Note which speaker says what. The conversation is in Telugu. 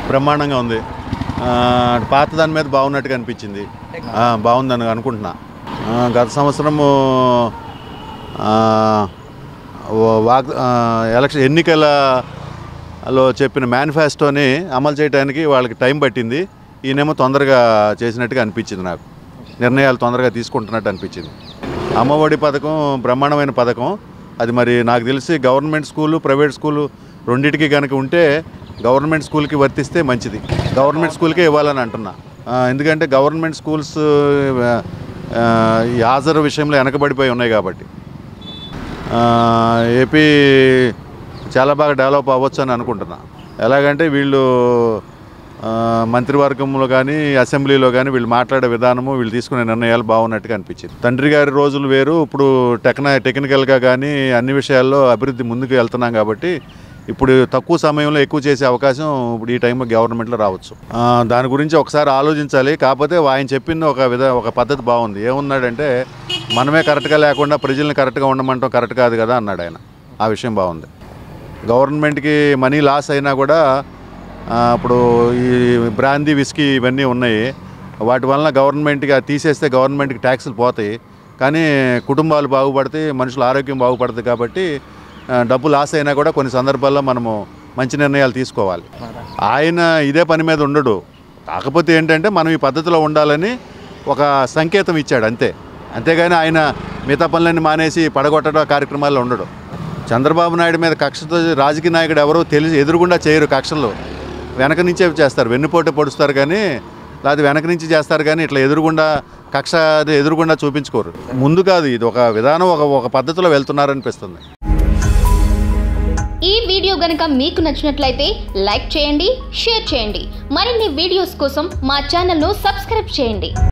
Speaker 1: బ్రహ్మాండంగా ఉంది ఆ, పాత దాని మీద బాగున్నట్టుగా అనిపించింది ఆ, బాగుందని అనుకుంటున్నా ఆ, గత సంవత్సరము ఆ, ఓ- వాగ్ ఆ, ఎలక్షన్ ఎన్నికలలో చెప్పిన మేనిఫెస్టోని అమలు చేయడానికి వాళ్ళకి టైం పట్టింది ఈయనేమో తొందరగా చేసినట్టుగా అనిపించింది నాకు నిర్ణయాలు తొందరగా తీసుకుంటున్నట్టు అనిపించింది అమ్మఒడి పథకం బ్రహ్మాండమైన పథకం అది మరి నాకు తెలిసి గవర్నమెంట్ స్కూలు ప్రైవేట్ స్కూలు రెండింటికి కనుక ఉంటే గవర్నమెంట్ స్కూల్కి వర్తిస్తే మంచిది గవర్నమెంట్ స్కూల్కే ఇవ్వాలని అంటున్నా ఆ, ఎందుకంటే గవర్నమెంట్ స్కూల్స్ ఆ, ఈ హాజరు విషయంలో వెనకబడిపోయి ఉన్నాయి కాబట్టి ఆ, ఏపీ చాలా బాగా డెవలప్ అవ్వచ్చు అని అనుకుంటున్నా ఎలాగంటే వీళ్ళు ఆ, మంత్రివర్గంలో కానీ అసెంబ్లీలో కానీ వీళ్ళు మాట్లాడే విధానము వీళ్ళు తీసుకునే నిర్ణయాలు బాగున్నట్టుగా అనిపించింది తండ్రి గారి రోజులు వేరు ఇప్పుడు టెక్న టెక్నికల్గా కానీ అన్ని విషయాల్లో అభివృద్ధి ముందుకు వెళ్తున్నాం కాబట్టి ఇప్పుడు తక్కువ సమయంలో ఎక్కువ చేసే అవకాశం ఇప్పుడు ఈ టైంలో గవర్నమెంట్లో రావచ్చు ఆ, దాని గురించి ఒకసారి ఆలోచించాలి కాకపోతే ఆయన చెప్పింది ఒక విధ ఒక పద్ధతి బాగుంది ఏమున్నాడంటే మనమే కరెక్ట్గా లేకుండా ప్రజల్ని కరెక్ట్గా ఉండమంటాం కరెక్ట్ కాదు కదా అన్నాడు ఆయన ఆ విషయం బాగుంది గవర్నమెంట్కి మనీ లాస్ అయినా కూడా ఆ, ఇప్పుడు ఈ బ్రాందీ విస్కీ ఇవన్నీ ఉన్నాయి వాటి వలన గవర్నమెంట్కి అది తీసేస్తే గవర్నమెంట్కి ట్యాక్సులు పోతాయి కానీ కుటుంబాలు బాగుపడతాయి మనుషుల ఆరోగ్యం బాగుపడుతుంది కాబట్టి ఆ, డబ్బు లాస్ అయినా కూడా కొన్ని సందర్భాల్లో మనము మంచి నిర్ణయాలు తీసుకోవాలి ఆయన ఇదే పని మీద ఉండడు కాకపోతే ఏంటంటే మనం ఈ పద్ధతిలో ఉండాలని ఒక సంకేతం ఇచ్చాడు అంతే అంతేగాని ఆయన మిగతా పనులన్నీ మానేసి పడగొట్టడం కార్యక్రమాల్లో ఉండడు చంద్రబాబు నాయుడు మీద కక్షతో రాజకీయ నాయకుడు ఎవరో తెలిసి ఎదురుగుండా చేయరు కక్షలు వెనక నుంచే చేస్తారు వెన్నుపోటు పొడుస్తారు కానీ లేదా వెనక నుంచి చేస్తారు కానీ ఇట్లా ఎదురుగుండా కక్ష అది ఎదురుగుండా చూపించుకోరు ముందు కాదు ఇది ఒక విధానం ఒక ఒక పద్ధతిలో వెళ్తున్నారనిపిస్తుంది
Speaker 2: ఈ వీడియో గనుక మీకు నచ్చినట్లయితే లైక్ చేయండి షేర్ చేయండి మరిన్ని వీడియోస్ కోసం మా ఛానల్ను సబ్స్క్రైబ్ చేయండి